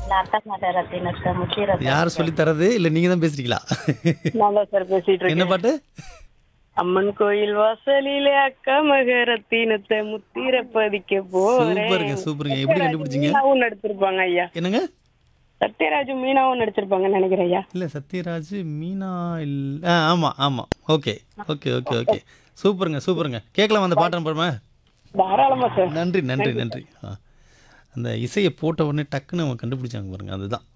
அட்டமாட்ட ரத்தினத்தை முத்திரத்தை யார் சொல்லி தரது இல்லை நீங்கள் தான் பேசுறீங்களா நான் தான் சார் பேசிட்டு என்ன இருக்கேன் பாட்டு அம்மன் கோயில் வாசலிலே அக்கா மகரத்தினத்தை முத்திர பதிக்க போறேன் சூப்பருங்க சூப்பருங்க எப்படி கண்டுபிடிச்சீங்க மீனாவும் நடிச்சிருப்பாங்க ஐயா என்னங்க சத்யராஜ் மீனாவும் நடிச்சிருப்பாங்கன்னு நினைக்கிறேன் ஐயா இல்லை சத்யராஜ் மீனா இல்லை ஆ ஆமாம் ஆமாம் ஓகே ஓகே ஓகே ஓகே சூப்பருங்க சூப்பருங்க கேட்கலாம் அந்த பாட்டு போகிறோமா தாராளமா சார் நன்றி நன்றி நன்றி ஆ அந்த இசையை போட்ட உடனே டக்குன்னு அவங்க கண்டுபிடிச்சாங்க பாருங்க அதுதான்